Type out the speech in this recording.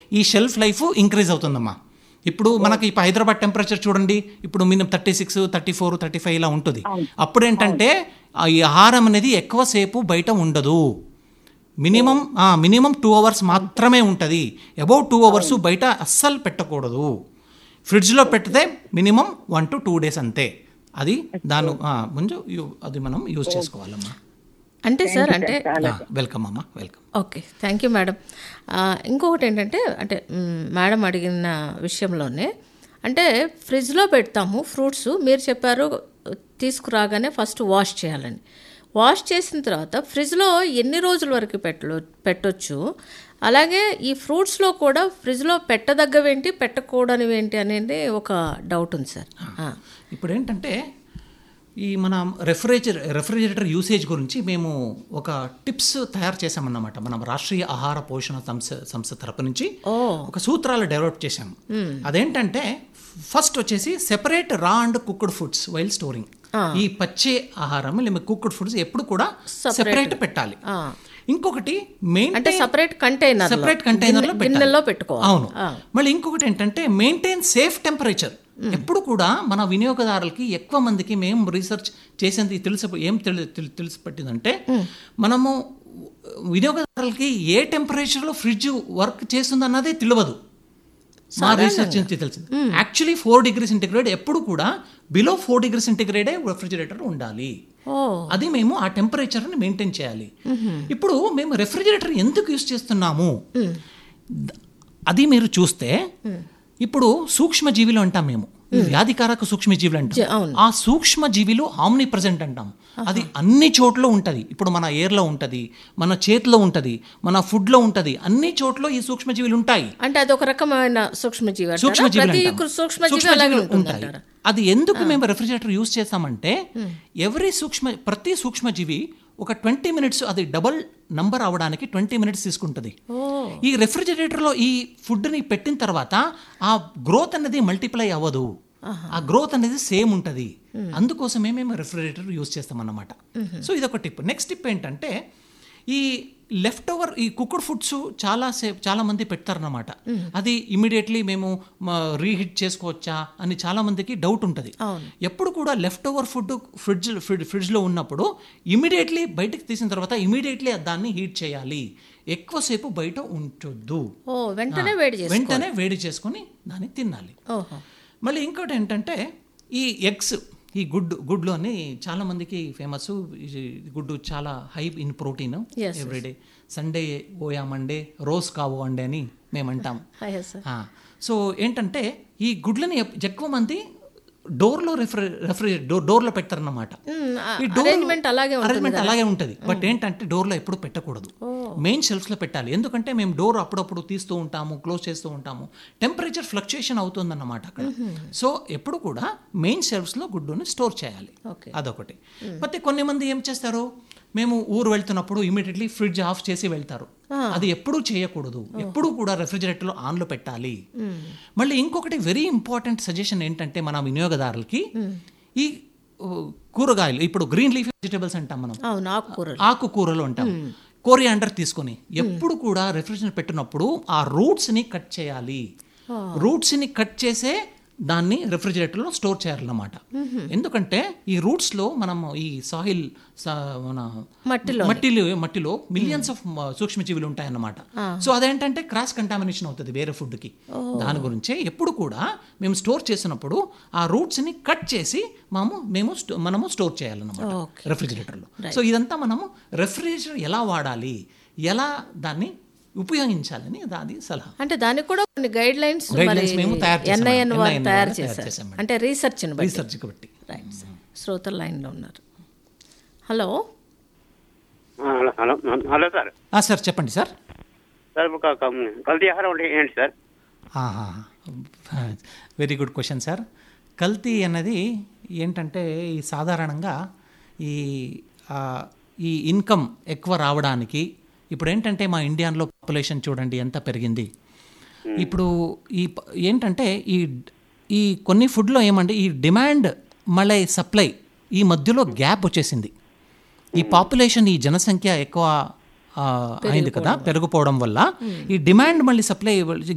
ఈ shelf life increase అవుతుందమ్మా ఇప్పుడు మనకి ఇప్పుడు హైదరాబాద్ టెంపరేచర్ చూడండి ఇప్పుడు minimum thirty six thirty four thirty five ఇలా ఉంటుంది అప్పుడు ఏంటంటే ఆ ఈ ఆహారం అనేది ఎక్కువసేపు బయట ఉండదు మినిమం మినిమం టూ అవర్స్ మాత్రమే ఉంటుంది అబౌవ్ టూ అవర్స్ బయట అస్సలు పెట్టకూడదు ఫ్రిడ్జ్లో పెడితే minimum one to two days అంతే అది దాని ఆ, ముందు యు- అది మనం యూజ్ చేసుకోవాలమ్మా అంటే సార్ అంటే వెల్కమ్ అమ్మా welcome okay thank you madam ఆ, ఇంకొకటి ఏంటంటే అంటే మ్, మేడం అడిగిన విషయంలోనే అంటే ఫ్రిడ్జ్లో పెడతాము ఫ్రూట్స్ మీరు చెప్పారు తీసుకురాగానే ఫస్ట్ వాష్ చేయాలని వాష్ చేసిన తర్వాత ఫ్రిడ్జ్లో ఎన్ని రోజుల వరకు పెట్టలో పెట్టొచ్చు అలాగే ఈ ఫ్రూట్స్లో కూడా ఫ్రిడ్జ్లో పెట్టదగ్గవేంటి పెట్టకూడనివేంటి అనేది ఒక డౌట్ ఉంది సార్ ఆ. ఇప్పుడు ఏంటంటే ఈ మన రెఫ్రిజరేటర్ రెఫ్రిజిరేటర్ యూసేజ్ గురించి మేము ఒక టిప్స్ తయారు చేసామన్నమాట మనం రాష్ట్రీయ ఆహార పోషణ సంస్థ సంస్థ తరపు నుంచి ఒక సూత్రాలు డెవలప్ చేశాము అదేంటంటే ఫస్ట్ వచ్చేసి separate raw and cooked foods while storing ఈ పచ్చే ఆహారం లేదా కుక్డ్ ఫుడ్స్ ఎప్పుడు కూడా సెపరేట్ పెట్టాలి ఇంకొకటి మెయిన్ అంటే సపరేట్ కంటైనర్ సెపరేట్ కంటైనర్ లో గిన్నెల్లో పెట్టుకోవాలి అవును మళ్ళీ ఇంకొకటి ఏంటంటే మెయింటైన్ సేఫ్ టెంపరేచర్ ఎప్పుడు కూడా మన వినియోగదారులకి ఎక్కువ మందికి మేము రీసెర్చ్ చేసేది తెలిసి ఏం తెలి తెలి- తెలిసి పట్టిందంటే మనము వినియోగదారులకి ఏ టెంపరేచర్లో ఫ్రిడ్జ్ వర్క్ చేస్తుంది అన్నదే తెలియదు మా రీసెర్చ్ నుంచి తెలిసింది యాక్చువల్లీ ఫోర్ డిగ్రీ సెంటిగ్రేడ్ ఎప్పుడు కూడా బిలో ఫోర్ డిగ్రీ సెంటిగ్రేడే రెఫ్రిజిరేటర్ ఉండాలి ఓ అది మేము ఆ టెంపరేచర్ని మెయింటైన్ చేయాలి ఇప్పుడు మేము రెఫ్రిజిరేటర్ ఎందుకు యూస్ చేస్తున్నాము ద- అది మీరు చూస్తే ఇప్పుడు సూక్ష్మజీవులు అంటాం మేము ఈ వ్యాధికారక సూక్ష్మజీవులు అంటాం అవును. ఆ సూక్ష్మజీవులు ఆమ్ని ప్రజెంట్ అంటాం అది అన్ని చోట్ల ఉంటుంది ఇప్పుడు మన ఎయిర్లో ఉంటుంది మన చేతిలో ఉంటుంది మన ఫుడ్లో ఉంటుంది అన్ని చోట్ల ఈ సూక్ష్మజీవులు ఉంటాయి అంటే అది ఒక రకమైన సూక్ష్మజీవి అంటారా? సూక్ష్మజీవులు ప్రతి అంటాం. సూక్ష్మజీవి సూక్ష్మజీవులు అలాగే ఉంటుంది ఉంటాయి అంటారా? అది ఎందుకు మేము రెఫ్రిజిరేటర్ యూస్ చేస్తామంటే ఎవరి సూక్ష్మ ప్రతి సూక్ష్మజీవి ఒక ట్వంటీ మినిట్స్ అది డబల్ నంబర్ అవడానికి ట్వంటీ మినిట్స్ తీసుకుంటుంది ఈ రెఫ్రిజిరేటర్లో ఈ ఫుడ్ని పెట్టిన తర్వాత ఆ గ్రోత్ అనేది మల్టిప్లై అవ్వదు ఆ గ్రోత్ అనేది సేమ్ ఉంటుంది అందుకోసమే మేము రెఫ్రిజిరేటర్ యూస్ చేస్తామన్నమాట సో ఇదొక టిప్ నెక్స్ట్ టిప్ ఏంటంటే ఈ లెఫ్ట్ ఓవర్ ఈ కుక్డ్ ఫుడ్స్ చాలా సేపు చాలా మంది పెడతారన్నమాట అది ఇమీడియట్లీ మేము రీహీట్ చేసుకోవచ్చా అని చాలా మందికి డౌట్ ఉంటుంది ఎప్పుడు కూడా లెఫ్ట్ ఓవర్ ఫుడ్ ఫ్రిడ్జ్ ఫ్రిడ్జ్లో ఉన్నప్పుడు ఇమీడియట్లీ బయటకు తీసిన తర్వాత ఇమీడియట్లీ దాన్ని హీట్ చేయాలి ఎక్కువసేపు బయట ఉంచొద్దు ఓ వెంటనే వేడి చేసి వెంటనే వేడి చేసుకొని దాన్ని తినాలి ఓహో మళ్ళీ ఇంకోటి ఏంటంటే ఈ ఎగ్స్ ఈ గుడ్డు గుడ్లు అని చాలా మందికి ఫేమస్ గుడ్డు చాలా high in protein Yes, everyday Sunday ఓయా మండే రోజ్ కావు అండే అని మేము అంటాం హాయ్ సార్ ఆ, సో ఏంటంటే ఈ గుడ్లని ఎప్- ఎక్కువ మంది డోర్లో రెఫ్రి రెఫ్రి డోర్ డోర్లో పెడతారన్నమాట ఈ డోర్ అరేంజ్మెంట్ అలాగే ఉంటుంది అరేంజ్మెంట్ అలాగే ఉంటుంది బట్ ఏంటంటే డోర్లో ఎప్పుడు పెట్టకూడదు మెయిన్ షెల్ఫ్స్లో పెట్టాలి ఎందుకంటే మేము డోర్ అప్పుడప్పుడు తీస్తూ ఉంటాము క్లోజ్ చేస్తూ ఉంటాము టెంపరేచర్ ఫ్లక్చుయేషన్ అవుతుందన్నమాట అక్కడ సో ఎప్పుడు కూడా మెయిన్ షెల్ఫ్స్లో గుడ్డుని స్టోర్ చేయాలి Okay. అదొకటి ಮತ್ತೆ కొన్ని మంది ఏం చేస్తారు మేము ఊరు వెళ్తున్నప్పుడు ఇమీడియట్లీ ఫ్రిడ్జ్ ఆఫ్ చేసి వెళ్తారు అది ఎప్పుడూ చేయకూడదు ఎప్పుడూ కూడా రెఫ్రిజిరేటర్లో ఆన్లో పెట్టాలి మళ్ళీ ఇంకొకటి వెరీ ఇంపార్టెంట్ సజెషన్ ఏంటంటే మన వినియోగదారులకి ఈ ఓ, కూరగాయలు ఇప్పుడు గ్రీన్ లీఫ్ వెజిటేబుల్స్ అంటాం మనం అవును ఆకుకూరలు ఆకుకూరలు అంటాం కోరియాండర్ తీసుకొని ఎప్పుడు కూడా రెఫ్రిజిరేటర్ పెట్టినప్పుడు ఆ రూట్స్ ని కట్ చేయాలి రూట్స్ ని కట్ చేసే దాన్ని రెఫ్రిజిరేటర్లో స్టోర్ చేయాలన్నమాట ఎందుకంటే ఈ రూట్స్ లో మనం ఈ సాయిల్ మన మట్టిలో మట్టిలో మట్టిలో మిలియన్స్ ఆఫ్ సూక్ష్మజీవులు ఉంటాయన్నమాట సో అదేంటంటే క్రాస్ కంటామినేషన్ అవుతుంది వేరే ఫుడ్ కి దాని గురించే ఎప్పుడు కూడా మేము స్టోర్ చేసినప్పుడు ఆ రూట్స్ ని కట్ చేసి మేము మేము స్టో- మనము స్టోర్ చేయాలన్నమాట రెఫ్రిజిరేటర్లో సో ఇదంతా మనము రెఫ్రిజిరేటర్ ఎలా వాడాలి ఎలా దాన్ని ఉపయోగించాలని దాని సలహా అంటే దానికి కూడా కొన్ని గైడ్ లైన్స్ Guidelines మేము తయారు చేసాం. ఎన్ఐఎన్ వారు NIN తయారు వారు తయారు చేశారు చేశాం మేడం. అంటే రీసెర్చ్ బట్టి రీసెర్చ్ బట్టి రైట్ సార్ శ్రోతల లైన్లో ఉన్నారు హలో ఆ, హలో హలో హలో సార్ ఆ, సార్ చెప్పండి సార్ సార్ ఒక ఒక కల్తీ ఆహారం అంటే ఏంటి sir very good question sir కల్తీ అన్నది ఏంటంటే ఈ సాధారణంగా ఈ ఆ, ఈ ఇన్కమ్ ఎక్కువ రావడానికి ఇప్పుడు ఏంటంటే మా ఇండియాలో పాపులేషన్ చూడండి ఎంత పెరిగింది ఇప్పుడు ఈ ప- ఏంటంటే ఈ ఈ కొన్ని ఫుడ్లో ఏమంటే ఈ డిమాండ్ మళ్ళీ సప్లై ఈ మధ్యలో గ్యాప్ వచ్చేసింది ఈ పాపులేషన్ ఈ జనసంఖ్య ఎక్కువ ఆ, అయింది కదా పెరిగిపోవడం వల్ల ఈ డిమాండ్ మళ్ళీ సప్లై